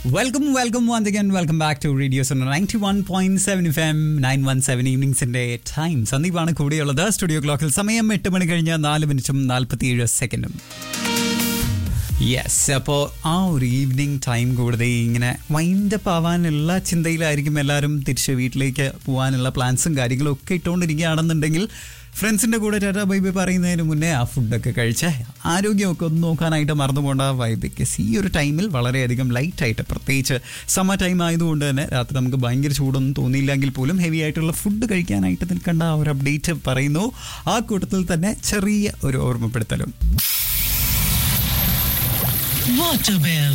Welcome welcome once again welcome back to radio ninety one point seven F M nine one seven ഈവനിങ്സിന്റെ time സന്ദീപാണ് കൂടെയുള്ളത് studio ക്ലോക്കിൽ സമയം എട്ട് മണി കഴിഞ്ഞ് നാല് മിനിറ്റും നാൽപ്പത്തിയേഴ് സെക്കൻഡും യെസ് അപ്പോൾ ആ ഒരു ഈവനിങ് ടൈം കൂടുതൽ ഇങ്ങനെ വൈൻഡപ്പ് ആവാനുള്ള ചിന്തയിലായിരിക്കും എല്ലാവരും തിരിച്ച് വീട്ടിലേക്ക് പോകാനുള്ള പ്ലാൻസും കാര്യങ്ങളും ഒക്കെ ഇട്ടുകൊണ്ടിരിക്കുകയാണെന്നുണ്ടെങ്കിൽ ഫ്രണ്ട്സിൻ്റെ കൂടെ ടാറ്റ ബൈബി പറയുന്നതിന് മുന്നേ ആ ഫുഡൊക്കെ കഴിച്ച് ആരോഗ്യമൊക്കെ ഒന്ന് നോക്കാനായിട്ട് മറന്നു പോകേണ്ട വൈബിക്കസ് ഈ ഒരു ടൈമിൽ വളരെയധികം ലൈറ്റായിട്ട് പ്രത്യേകിച്ച് സമ്മർ ടൈം ആയതുകൊണ്ട് തന്നെ രാത്രി നമുക്ക് ഭയങ്കര ചൂടൊന്നും തോന്നിയില്ലെങ്കിൽ പോലും ഹെവി ആയിട്ടുള്ള ഫുഡ് കഴിക്കാനായിട്ട് നിൽക്കേണ്ട ആ ഒരു അപ്ഡേറ്റ് പറയുന്നു ആ കൂട്ടത്തിൽ തന്നെ ചെറിയ ഒരു ഓർമ്മപ്പെടുത്തലും Waterwell.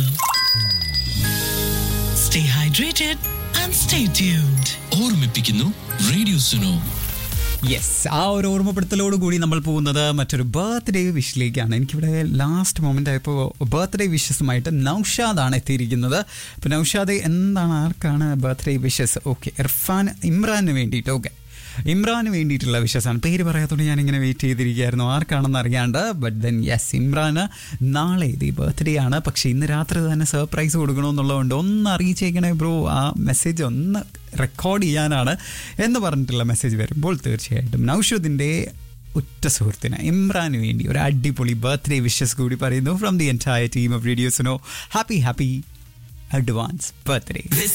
Stay hydrated and stay tuned. ഓർമ്മിപ്പിക്കുന്നു റേഡിയോ സുനോ യെസ് ആ ഒരു ഓർമ്മപ്പെടുത്തലോട് കൂടി നമ്മൾ പോകുന്നത് മറ്റൊരു ബർത്ത്ഡേ വിഷിലേക്കാണ് എനിക്കിവിടെ ലാസ്റ്റ് മൊമെൻ്റ് ആയപ്പോൾ ബർത്ത്ഡേ വിഷസുമായിട്ട് നൗഷാദാണ് എത്തിയിരിക്കുന്നത് അപ്പോൾ നൗഷാദ് എന്താണ് ആർക്കാണ് ബർത്ത്ഡേ വിഷസ് ഓക്കെ ഇർഫാൻ ഇമ്രാന് വേണ്ടിയിട്ട് ഓക്കെ ഇമ്രാന് വേണ്ടിയിട്ടുള്ള വിശ്വാസമാണ് പേര് പറയാത്തോണ്ട് ഞാനിങ്ങനെ വെയിറ്റ് ചെയ്തിരിക്കുകയായിരുന്നു ആർക്കാണെന്ന് അറിയാണ്ട് ബട്ട് ദെൻ യെസ് ഇമ്രാന് നാളെ ഇത് ബർത്ത്ഡേ ആണ് പക്ഷേ ഇന്ന് രാത്രി തന്നെ സർപ്രൈസ് കൊടുക്കണമെന്നുള്ളതുകൊണ്ട് ഒന്ന് അറിയിച്ചേക്കണേ ബ്രോ ആ മെസ്സേജ് ഒന്ന് റെക്കോർഡ് ചെയ്യാനാണ് എന്ന് പറഞ്ഞിട്ടുള്ള മെസ്സേജ് വരുമ്പോൾ തീർച്ചയായിട്ടും നൗഷദിൻ്റെ ഉറ്റ സുഹൃത്തിന് ഇമ്രാന് വേണ്ടി ഒരു അടിപൊളി ബർത്ത്ഡേ വിഷസ് കൂടി പറയുന്നു from the entire team of റേഡിയോസിനോ ഹാപ്പി ഹാപ്പി അഡ്വാൻസ് ബർത്ത്ഡേ